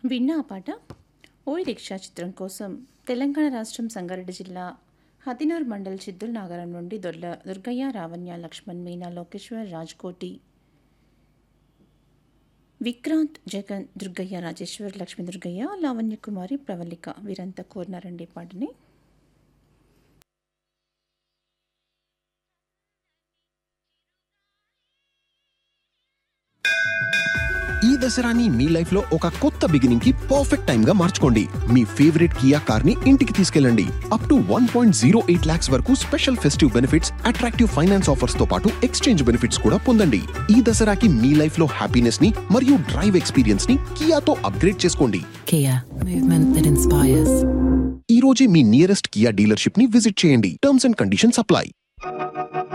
విన్నా ఆ పాట ఓయ్ రిక్షా చిత్రం కోసం తెలంగాణ రాష్ట్రం సంగారెడ్డి జిల్లా హతినార్ మండల్ చిద్దుల్ నాగరం నుండి దొర్ల దుర్గయ్య రావణ్య లక్ష్మణ్ మీనా లోకేశ్వర్ రాజ్కోటి విక్రాంత్ జగన్ దుర్గయ్య రాజేశ్వర్ లక్ష్మీ దుర్గయ్య లావణ్య కుమారి ప్రవళిక వీరంతా కోరినారండి ఈ పాటని ఈ దసరాని మీ లైఫ్ లో ఒక కొత్త బిగినింగ్ కి పర్ఫెక్ట్ టైం గా మార్చుకోండి మీ ఫేవరెట్ కియా కార్ ని ఇంటికి తీసుకెళ్ళండి up to one point zero eight lakhs వరకు special festive benefits attractive finance offers తో పాటు ఎక్స్చేంజ్ బెనిఫిట్స్ కూడా పొందండి ఈ దసరాకి మీ లైఫ్ లో హ్యాపీనెస్ ని మరియు డ్రైవ్ ఎక్స్పీరియన్స్ ని కియాతో అప్గ్రేడ్ చేసుకోండి Kia, movement that inspires. ఈ రోజే మీ నియరెస్ట్ కియా డీలర్షిప్ ని విజిట్ చేయండి టర్మ్స్ అండ్ కండిషన్స్ అప్లై